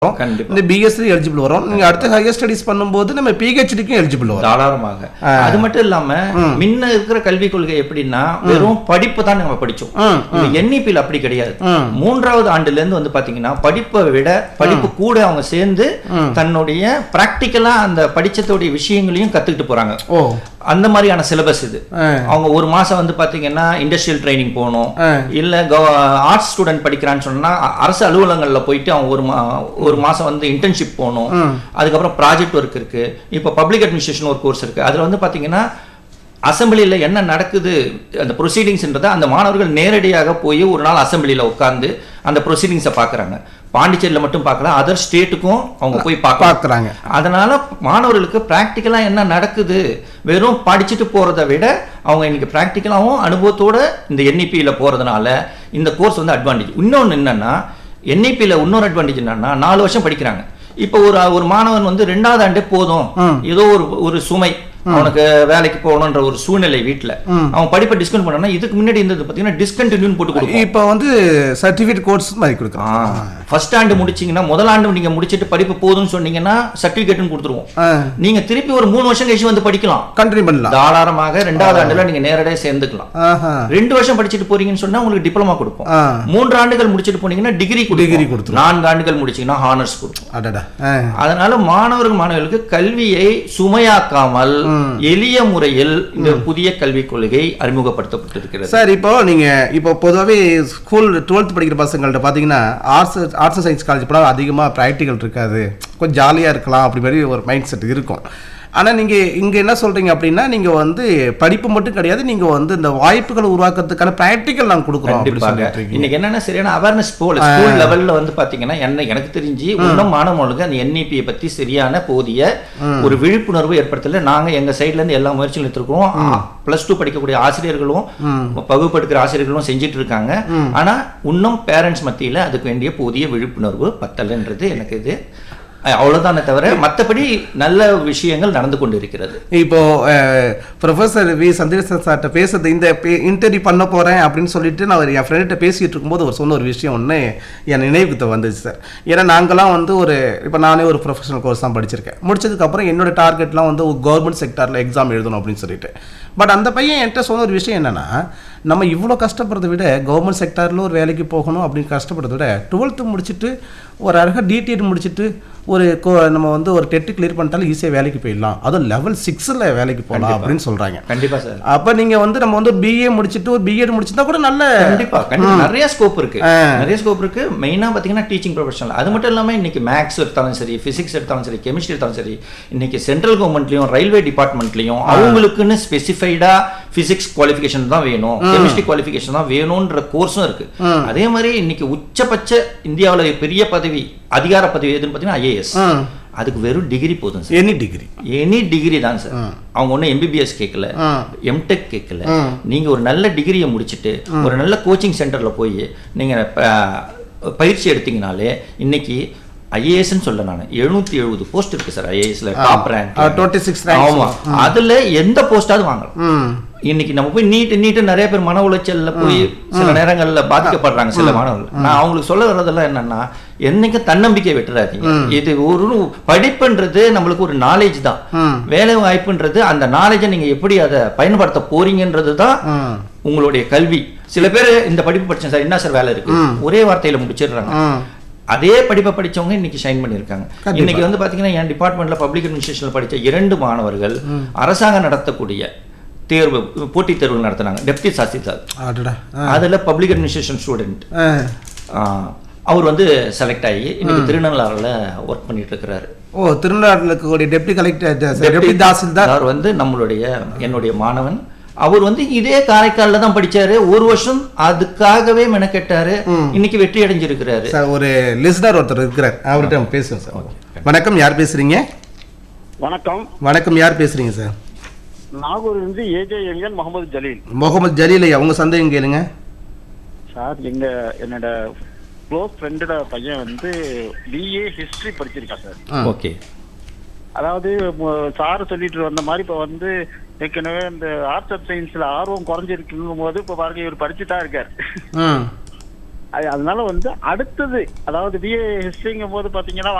கண்டிப்பா. இந்த BSc eligible வரும் நீங்க அடுத்த ஹையர் ஸ்டடிஸ் பண்ணும்போது நம்ம பிஹெச்டிக்கும் எலிஜிபிள் வரும் தாராளமாக அது மட்டும் இல்லாம முன்ன இருக்கிற கல்விக் கொள்கை எப்படின்னா வெறும் படிப்பு தான் நம்ம படிச்சோம் ம், இந்த என்இபியில் அப்படி கிடையாது ம். மூன்றாவது ஆண்டுல இருந்து வந்து பாத்தீங்கன்னா படிப்பை விட படிப்பு கூட அவங்க சேர்ந்து தன்னுடைய பிராக்டிக்கலா அந்த படிச்சதோடைய விஷயங்களையும் கத்துக்கிட்டு போறாங்க ஓ அந்த மாதிரியான சிலபஸ் இது ஆ. அவங்க ஒரு மாசம் வந்து பாத்தீங்கன்னா இண்டஸ்ட்ரியல் ட்ரைனிங் போகணும் ஆ. இல்ல ஆர்ட்ஸ் ஸ்டூடெண்ட் படிக்கிறான்னு சொன்னா அ- அரசு அலுவலகங்கள்ல போயிட்டு அவங்க ஒரு மா ஒரு மாசம் வந்து இன்டர்ன்ஷிப் போகணும் அதுக்கப்புறம் ப்ராஜெக்ட் ஒர்க் இருக்கு இப்போ பப்ளிக் அட்மினிஸ்ட்ரேஷன் ஒரு கோர்ஸ் இருக்கு அதுல வந்து பாத்தீங்கன்னா அசம்பிளில என்ன நடக்குது அந்த ப்ரொசீடிங்ஸ்ன்றதை அந்த மாணவர்கள் நேரடியாக போய் ஒரு நாள் அசம்பிளில உட்கார்ந்து அந்த ப்ரொசீடிங்ஸை பார்க்கறாங்க பாண்டிச்சேரியில மட்டும் பார்க்கல அதர் ஸ்டேட்டுக்கும் அவங்க போய் பார்க்கலாம் பாக்குறாங்க அதனால மாணவர்களுக்கு ப்ராக்டிக்கலா என்ன நடக்குது வெறும் படிச்சுட்டு போறதை விட அவங்க இன்னைக்கு ப்ராக்டிக்கலாவும் அனுபவத்தோட இந்த என்இபியில் போறதுனால இந்த கோர்ஸ் வந்து அட்வான்டேஜ் இன்னொன்னு என்னன்னா என்இபியில் இன்னொரு அட்வான்டேஜ் என்னன்னா நாலு வருஷம் படிக்கிறாங்க இப்போ ஒரு ஒரு மாணவன் வந்து ரெண்டாவது ஆண்டே போதும் ஏதோ ஒரு ஒரு சுமை அவனுக்கு வேலைக்கு போகணுன்ற ஒரு சூழ்நிலை வீட்டுல அவன் படிப்பை டிஸ்கண்ட் பண்ணா இதுக்கு முன்னாடி இருந்தது பார்த்தீங்கன்னா டிஸ்கண்டினியூ போட்டு கொடுக்கும் இப்போ வந்து சர்டிஃபிகேட் கோர்ஸ் மாதிரி கொடுக்குறோம் ஃபர்ஸ்ட் ஆண்டு முடிச்சீங்கன்னா முதல் ஆண்டு நீங்க முடிச்சிட்டு படிப்பு போதும்னு சொன்னீங்கன்னா சர்டிபிகேட்னு கொடுத்துருவோம் நீங்க திருப்பி ஒரு மூணு வருஷம் கழிச்சு வந்து படிக்கலாம் கண்டினியூ பண்ணலாம் தாராளமாக ரெண்டாவது ஆண்டுல நீங்க நேரடியாக சேர்ந்துக்கலாம் ஆஹா ரெண்டு வருஷம் படிச்சுட்டு போறீங்கன்னு சொன்னா உங்களுக்கு டிப்ளமா கொடுப்போம் ஆ மூன்று ஆண்டுகள் முடிச்சிட்டு போனீங்கன்னா டிகிரி Degree கொடுக்கும் நான்கு ஆண்டுகள் முடிச்சீங்கன்னா ஹானர்ஸ் கொடுக்கும் அடடா ஆ அதனால மாணவர்கள் மாணவர்களுக்கு கல்வியை சுமையாக்காமல் எளிய முறையில் இந்த புதிய கல்விக் கொள்கை அறிமுகப்படுத்தப்பட்டிருக்கிறது சார் இப்போ நீங்க இப்போ பொதுவாகவே ஸ்கூல் டுவெல்த் படிக்கிற பசங்கள்ட்ட பார்த்தீங்கன்னா ஆர்ட்ஸ் ஆர்ட்ஸ் சயின்ஸ் காலேஜ் போனால் அதிகமாக ப்ராக்டிக்கல் இருக்காது கொஞ்சம் ஜாலியாக இருக்கலாம் அப்படி மாதிரி ஒரு மைண்ட் செட் இருக்கும் ஆனால் நீங்கள் இங்கே என்ன சொல்கிறீங்க அப்படின்னா நீங்கள் வந்து படிப்பு மட்டும் கிடையாது நீங்கள் வந்து இந்த வாய்ப்புகளை உருவாக்குறதுக்கான ப்ராக்டிக்கல் நாங்கள் கொடுக்குறோம் அப்படின்னு கண்டிப்பாக சொல்லிட்டு இருக்கீங்க இன்னைக்கு என்னன்னா சரியான அவேர்னஸ் போல ஸ்கூல் லெவல்ல வந்து பாத்தீங்கன்னா என்ன எனக்கு தெரிஞ்சு இன்னும் மாணவர்களுக்கு அந்த என்இபியை பத்தி சரியான போதிய ஒரு விழிப்புணர்வு ஏற்படுத்தல நாங்க எங்க சைடுல இருந்து எல்லா முயற்சிகளும் எடுத்திருக்கோம் பிளஸ் டூ படிக்கக்கூடிய ஆசிரியர்களும் வகுப்படுக்கிற ஆசிரியர்களும் செஞ்சிட்டு இருக்காங்க ஆனா இன்னும் பேரண்ட்ஸ் மத்தியில அதுக்கு வேண்டிய போதிய விழிப்புணர்வு பத்தலைன்றது எனக்கு இது அஹ், அவ்வளவுதானே தவிர மத்தபடி நல்ல விஷயங்கள் நடந்து கொண்டு இருக்கிறது இப்போ ப்ரொஃபஸர் வி சந்திரசன் சார்கிட்ட பேசுறது இந்த இன்டர்வியூ பண்ண போறேன் அப்படின்னு சொல்லிட்டு நான் ஒரு என் ஃப்ரெண்ட்ட பேசிட்டு இருக்கும்போது அவர் சொன்ன ஒரு விஷயம் ஒன்று என் நினைவுக்கு வந்துச்சு சார் ஏன்னா நாங்களாம் வந்து ஒரு இப்போ நானே ஒரு ப்ரொஃபஷனல் கோர்ஸ் தான் படிச்சிருக்கேன் முடிச்சதுக்கப்புறம் என்னோட டார்கெட்லாம் வந்து கவர்மெண்ட் செக்டாரில் எக்ஸாம் எழுதணும் அப்படின்னு சொல்லிட்டு பட் அந்த பையன் என்கிட்ட சொன்ன ஒரு விஷயம் என்னன்னா நம்ம இவ்வளோ கஷ்டப்படுறதை விட கவர்மெண்ட் செக்டாரில் ஒரு வேலைக்கு போகணும் அப்படின்னு கஷ்டப்படுறதை விட டுவெல்த்து முடிச்சுட்டு ஒரு அழகாக டிடிஎட் முடிச்சுட்டு ஒரு கோ நம்ம வந்து ஒரு டெட்டு கிளியர் பண்ணிட்டாலும் ஈஸியாக வேலைக்கு போயிடலாம் அதுவும் லெவல் சிக்ஸில் வேலைக்கு போகலாம் அப்படின்னு சொல்கிறாங்க கண்டிப்பா சார் அப்போ நீங்கள் வந்து நம்ம வந்து பிஏ முடிச்சுட்டு ஒரு பிஎட் முடிச்சிருந்தா கூட நல்ல கண்டிப்பா கண்டிப்பா நிறைய ஸ்கோப் இருக்கு நிறைய ஸ்கோப் இருக்கு மெயினா பாத்தீங்கன்னா டீச்சிங் ப்ரொஃபஷனல் அது மட்டும் இல்லாம இன்னைக்கு மேக்ஸ் எடுத்தாலும் சரி பிசிக்ஸ் எடுத்தாலும் சரி கெமிஸ்ட்ரி எடுத்தாலும் சரி இன்னைக்கு சென்ட்ரல் கவர்மெண்ட்லயும் ரயில்வே டிபார்ட்மெண்ட்லயும் அவங்களுக்குன்னு ஸ்பெசிஃபைடா பிசிக்ஸ் குவாலிஃபிகேஷன் தான் வேணும் கெமிஸ்ட்ரி குவாலிஃபிகேஷன் தான் வேணும்ன்ற கோர்ஸும் இருக்கு அதே மாதிரி இன்னைக்கு உச்சபட்ச இந்தியாவுல பெரிய பதவி அதிகார பதவி எதுன்னு பாத்தீங்கன்னா ஐஏஎஸ் அதுக்கு வெறும் டிகிரி போதும் sir any degree any degree தான் சார் அவங்க ஒன்றும் எம்பிபிஎஸ் கேட்கல எம்டெக் கேட்கல நீங்க ஒரு நல்ல டிகிரியை முடிச்சுட்டு ஒரு நல்ல கோச்சிங் சென்டர்ல போய் நீங்க ப- பயிற்சி எடுத்தீங்கனாலே இன்னைக்கு ஐஏஎஸ்ன்னு சொல்ல நான் எழுநூத்தி எழுபது போஸ்ட் இருக்கு சார் ஐஏஎஸ்ல top rank twenty six rank ஆமா அதுல எந்த போஸ்டாவது வாங்கலாம் ம் இன்னைக்கு நம்ம போய் நீட்டு நீட்டு நிறைய பேர் மன உளைச்சல்ல போய் சில நேரங்கள்ல பாதிக்கப்படுறாங்க சில மாணவர்கள் நான் அவங்களுக்கு சொல்ல வர்றதெல்லாம் என்னன்னா என்னைக்கும் தன்னம்பிக்கை விட்டுறாதீங்க இது ஒரு படிப்புன்றது நம்மளுக்கு ஒரு நாலேஜ் தான் வேலை வாய்ப்புன்றது அந்த நாலேஜை நீங்க எப்படி அதை பயன்படுத்த போறீங்கன்றது தான் ம் உங்களுடைய கல்வி சில பேர் இந்த படிப்பு படிச்சேன் சார் என்ன சார் வேலை இருக்கு ஒரே வார்த்தையில முடிச்சிடுறாங்க ம் அதே படிப்பை படிச்சவங்க இன்னைக்கு ஷைன் பண்ணியிருக்காங்க இன்னைக்கு வந்து பாத்தீங்கன்னா என் டிபார்ட்மெண்ட்ல பப்ளிக் அட்மினிஸ்ட்ரேஷன்ல படிச்ச இரண்டு மாணவர்கள் அரசாங்கம் நடத்தக்கூடிய தேர்வு போட்டித் தேர்வு நடத்தினாங்க டெப்டி தாசில்தார் அடடா அதுல பப்ளிக் அட்மினிஸ்ட்ரேஷன் ஸ்டூடெண்ட் ஆ அவர் வந்து செலக்ட் ஆகி இன்னைக்கு திருநள்ளாறுல ஒர்க் பண்ணிட்டு இருக்கிறாரு ஓ திருநாட்டில் இருக்கக்கூடிய டெப்டி கலெக்டர் டெப்டி தாசில்தார் அவர் வந்து நம்மளுடைய என்னுடைய மாணவன் அவர் வந்து இதே காரைக்கால்ல தான் படிச்சாரு ஒரு வருஷம் அதுக்காகவே மெனக்கெட்டாரு இன்னைக்கு வெற்றி அடைஞ்சிருக்கிறாரு சார் ஒரு லிஸ்னர் ஒருத்தர் இருக்கிறார் அவர்கிட்ட நம்ம பேசுவோம் சார் வணக்கம் யார் பேசுறீங்க வணக்கம் வணக்கம் யார் பேசுறீங்க சார் நாகூரிலிருந்து ஏஜே எலியன் முகமது ஜலீல் முகமது ஜலீல் ஐயா உங்க சந்தேகம் கேளுங்க சார் எங்க என்னோட க்ளோஸ் ஃப்ரெண்டோட பையன் வந்து பிஏ ஹிஸ்டரி படிச்சிருக்கான் சார் ஓகே அதாவது சார் சொல்லிட்டு வந்த மாதிரி இப்போ வந்து ஏற்கனவே இந்த ஆர்ட்ஸ் அண்ட் சயின்ஸ்ல ஆர்வம் குறைஞ்சிருக்கும் போது இப்போ பாருங்க இவர் படிச்சுட்டா இருக்கார் ம் அது- அதனால வந்து அடுத்தது அதாவது பிஏ ஹிஸ்டரிங்கும் போது பாத்தீங்கன்னா